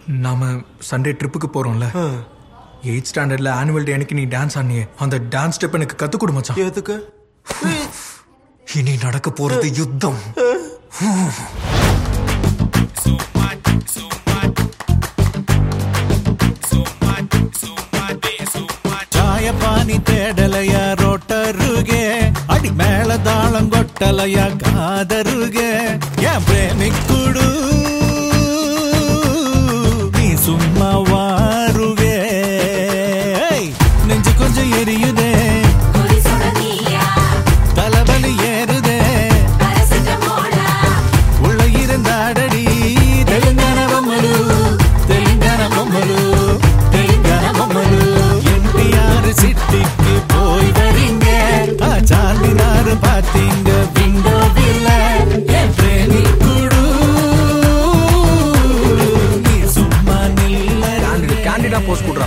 நாம சண்டே ட்ரிப்புக்கு போறோம்ல எயிட் ஸ்டாண்டர்ட்ல ஆனுவல் டே அன்னைக்கு நீ டான்ஸ் ஆனியே அந்த டான்ஸ் ஸ்டெப் எனக்கு கத்து கொடு மச்சான் எதுக்கு இனி நடக்க போறது யுத்தம் சாயப்பானி தேடலையா ரோட்டருகே அடி மேல தாளம் கொட்டலையா காதருகே என் பிரேமிக்குடு நீ சும்மா வாருவே ஏய், நெஞ்சு கொஞ்சம் எரியுதே தலைவலி ஏறுதே உள்ள இருந்தாடடி தெலுங்கான பொம்மலு தெலுங்கான பொம்மலு தெலுங்கான பொம்மலு என்டிஆர் சிட்டிக்கு போய் வரீங்க ஆ, சார்மினார் பாத்தீங்க விண்டோவில் என் பிரேமி குடு நீ சும்மா நில்ல கேண்டிடா போஸ்ட் கொடுறா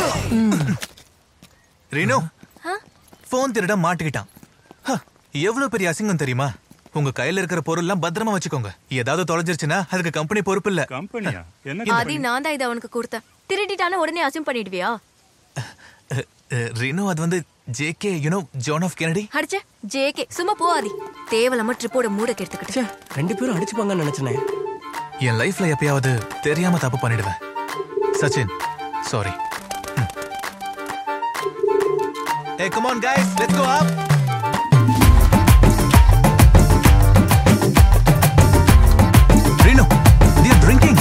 ரீனு போன் திருட மாட்டிக்கிட்டான் ஹ, எவ்வளவு பெரிய அசிங்கம் தெரியுமா உங்க கையில இருக்கிற பொருள்லாம் பத்திரமா வச்சுக்கோங்க ஏதாவது தொலைஞ்சிருச்சுன்னா அதுக்கு கம்பெனி பொறுப்பு இல்ல கம்பெனியா என்ன ஆதி நான் தான் இதை அவனுக்கு கொடுத்தேன் திருடிட்டான உடனே அசிம் பண்ணிடுவியா ரீனு அது வந்து JK you know John of Kennedy அடிச்ச ஜேகே சும்மா போ ஆதி தேவலாம ட்ரிப்போட மூட கெடுத்துக்கிட்டு ரெண்டு பேரும் அடிச்சுப்பாங்கன்னு நினைச்சனே என் லைஃப்ல எப்பயாவது தெரியாம தப்பு பண்ணிடுவேன் Sachin sorry Hey, come on, guys, let's go up. Renu, they're drinking.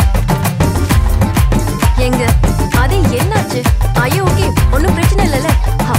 எங்க அது என்னாச்சு ஐயோ ஓகே ஒன்னும் பிரச்சனை இல்லைல்ல ஹா,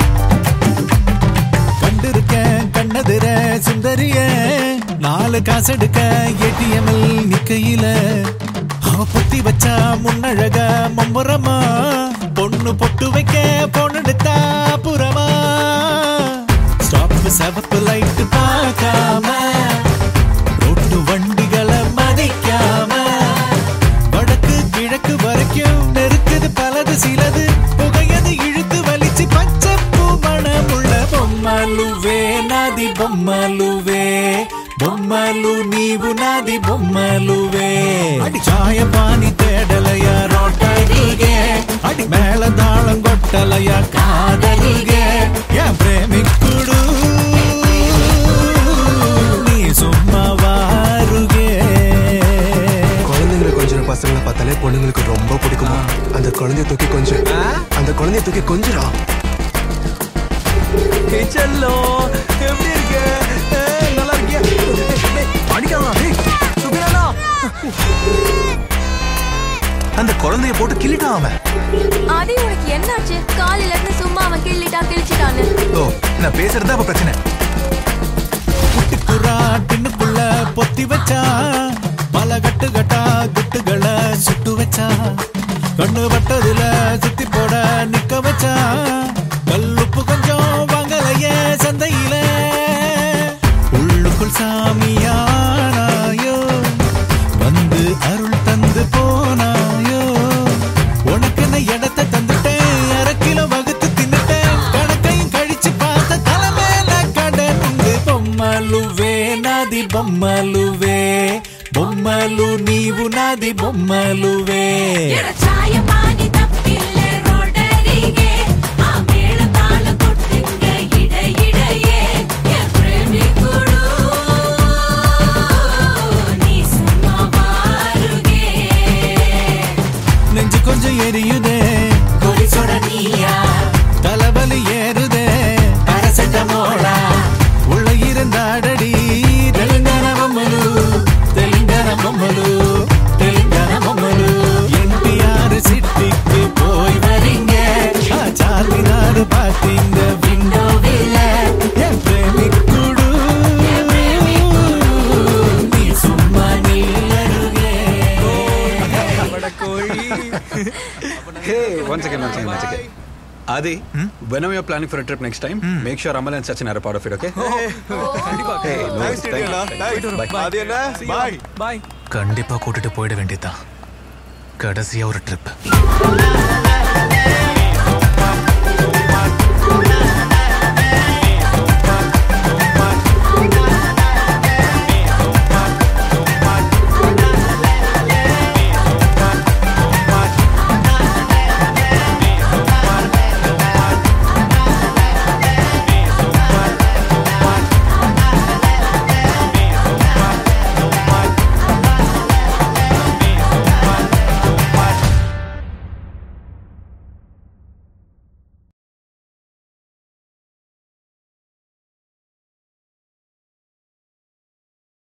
கண்டிருக்கேன் கண்ணதிர சுந்தரிய நாலு காசெடுக்க ஏடிஎம்மில் நிக்கையில அவ பொத்தி வச்சா முன்னழக மும்முரமா பொண்ணு பொட்டு வைக்க பொண்ணெடுத்தா புறமா ஸ்டாப் செவப்பு லைட் பார்க்காம ரோட்டு வண்டிகளை மதிக்காம வடக்கு கிழக்கு வரைக்கும் நெருக்குது பலது சிலது புகையது இழுத்து வலிச்சு பச்சை பூ மணமுள்ள பொம்மலுவே நாதி பொம்மலுவே பொம்மலு நீவு நாதி பொம்மலுவே அடி சாய பானி தேடலையா ரோட்டருகே அடி மேல தாளம் கொட்டலையா காதலுகே என் பிரேமிக்குடு நீ சும்மா வாருகே குழந்தைங்களை கொஞ்சம் பசங்களை பார்த்தாலே பொண்ணுங்களுக்கு ரொம்ப பிடிக்குமா அந்த குழந்தைய தூக்கி கொஞ்சம் அந்த குழந்தைய தூக்கி கொஞ்சரா செல்லோ எப்படி இருக்க ஏய், நல்லா இருக்கியா அடிக்கலாம் டேய், சுபிரானா அந்த குழந்தைய போட்டு கிள்ளிட்டான் அவன் ஆதி உனக்கு என்னாச்சு காலையில இருந்து சும்மா அவன் கிள்ளிட்டா கிழிச்சிட்டான்னு ஓ நான் பேசுறது அப்ப பிரச்சனை குட்டிக்குறா டின்னுக்குள்ள பொத்தி வச்சா பல கட்டு கட்டா குட்டுகளை சுட்டு வச்சா கண்ணு வட்டதுல சுத்தி போட நிக்க வச்சா கல்லுப்பு கொஞ்சம் வாங்கலையே சந்தையில உள்ளுக்குள் சாமியானாயோ வந்து அருள் தந்து போனாயோ உனக்கு என்ன இடத்தை தந்துட்டேன் அரை கிலோ வகுத்து தின்னுட்டேன் கணக்கையும் கழிச்சு பார்த்த தலைமையில கடன் உண்டு பொம்மலுவே நாதி பொம்மலுவே பொம்மಲು ನೀವು ನಾದಿ ಬೊಮ್ಮಲುವೆ ಚಾಯಪಾನಿ ತಪ್ಪಿಲ್ಲ ರೋಡರಿಗೆ ಆ ಮೇಳ ತಾಳ ಕೊಟ್ಟಿಂಗ ಇಡ ಇಡೆಯೇ ಪ್ರೇಮಿ ಕೊಡು ನೀ ಸುಮ್ಮ ಬಾರುಗೆ நெஞ்சு கொஞ்சம் எரியுதே ಕೊಡಿ ಸೊಡನಿಯಾ தலைவலி ஏறுதே அரசட்டமோடா உள்ள இருந்தாடடி தெலுங்கான பொம்மலு தெலுங்கான பொம்மலு தெலுங்கான பொம்மலு என்டிஆர் சிட்டிக்கு போய் வரீங்க ஆ, சார்மினார் பாத்தீங்க விண்டோவில் என் பிரேமிக்குடு நீ சும்மா நில்லருகே Hey, one second, one second, one second. Adi, whenever you're planning for a trip next time, make sure Amal and Sachin are a part of it, okay? Hey, no, worries. thank you. Bye. பாய் கண்டிப்பா கூட்டிட்டு போயிட வேண்டியதுதான் கடைசியா ஒரு trip